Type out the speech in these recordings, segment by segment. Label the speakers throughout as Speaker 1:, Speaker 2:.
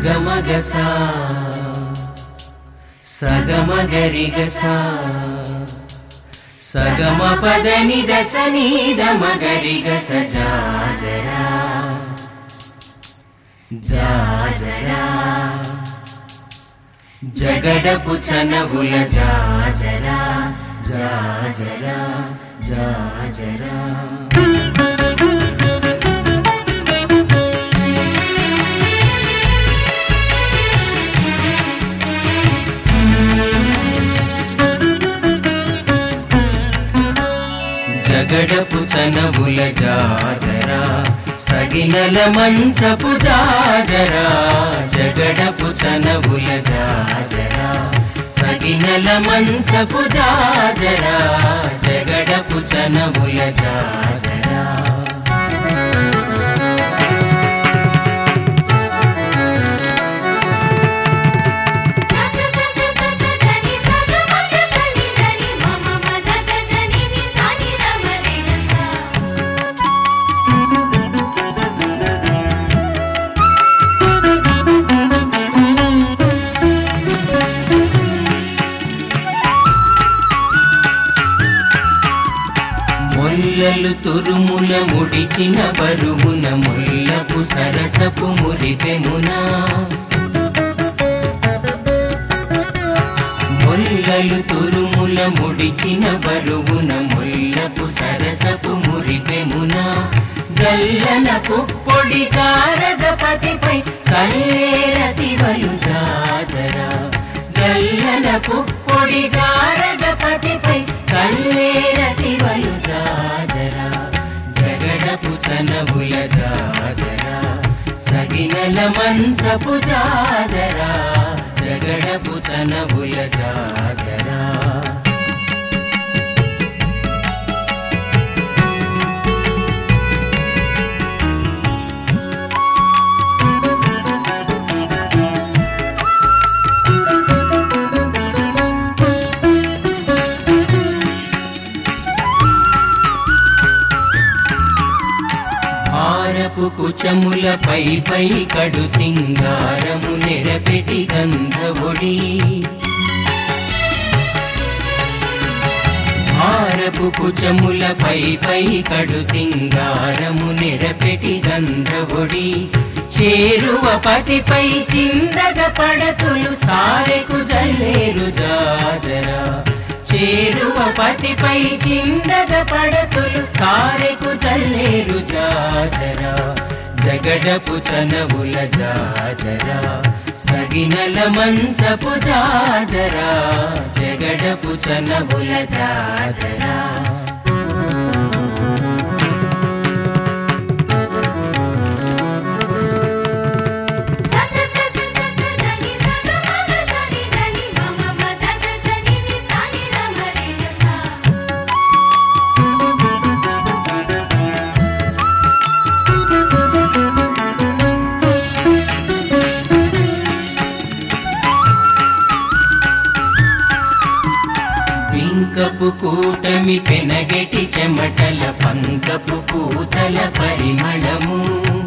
Speaker 1: సగమగస సగమగరిగస సగమ పదని దశ నీద మగరిగస జాజరా జాజరా జగడపు చనవుల జాజరా జాజరా జాజరా జగడపు చనవుల జాజరా సగినల మంచపు జాజరా జగడపు చనవుల జాజరా సగినల మంచపు జాజరా జగడపు చనవుల జాజరా
Speaker 2: స స స స స స దని స గ మ గ స ని దని మ మ మ ద ద ద ని ని స ని ర మ రి గ స
Speaker 1: మొల్లలు తురుముల ముడిచిన బరువున ముల్లపు సరసపు మురిపెమునా మొల్లలు తురుముల ముడిచిన బరువున ముల్లపు సరసపు మురిపెమునా జల్లన పుప్పొడి జారద పతిపై చల్లేరతి వలు జాజరా జల్లన పుప్పొడి జారద పతిపై చల్లేరతి వలు జాజరా జగడపు చనవుల జాజరా సగినల మంచపు జాజరా జగడపు చనవుల జాజరా హారపు కుచముల పై పై కడు సింగారము నెరపెటి గంధవుడి హారపు కుచముల పై పై కడు సింగారము నెరపెటి గంధవుడి చేరువ పటిపై చిందగ పడతులు సారెకు జల్లేరు జాజరా చేరువ పతిపై చిందగ పడతులు సారెకు జల్లేరు జాజరా జగడపు చనవుల జాజరా సగినల మంచపు జాజరా జగడపు చనవుల జాజరా
Speaker 2: స స స స స స దని స గ మ గ స ని దని మ మ మ ద ద ద ని ని స ని ర మ రి గ స
Speaker 1: పింకపు కూటమి పెనగెటి చెమటల పంకపు కూతల పరిమళము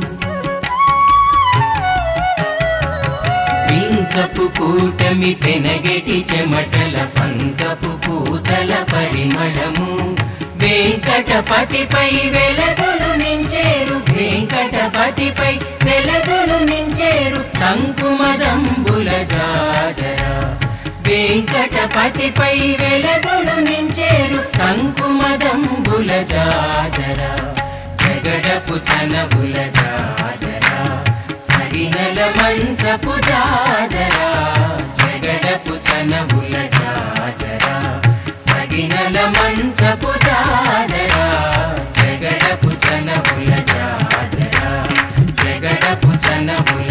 Speaker 1: పింకపు కూటమి పెనగెటి చెమటల పంకపు కూతల పరిమళము వెంకటపతిపై వెలగొలు నించేరు వెంకటపతిపై వెలగొలు నించేరు సంకుమదంబుల జాజరా వెంకటపతిపై వెలగొలు నించేరు సంకుమదంబుల జాజరా జగడపు చనబుల జాజరా సరినల మంచపు జాజరా జగడపు చనబుల జాజరా సగినల మంచపు జాజరా జగడపు చనబుల జాజరా జగడపు చనబుల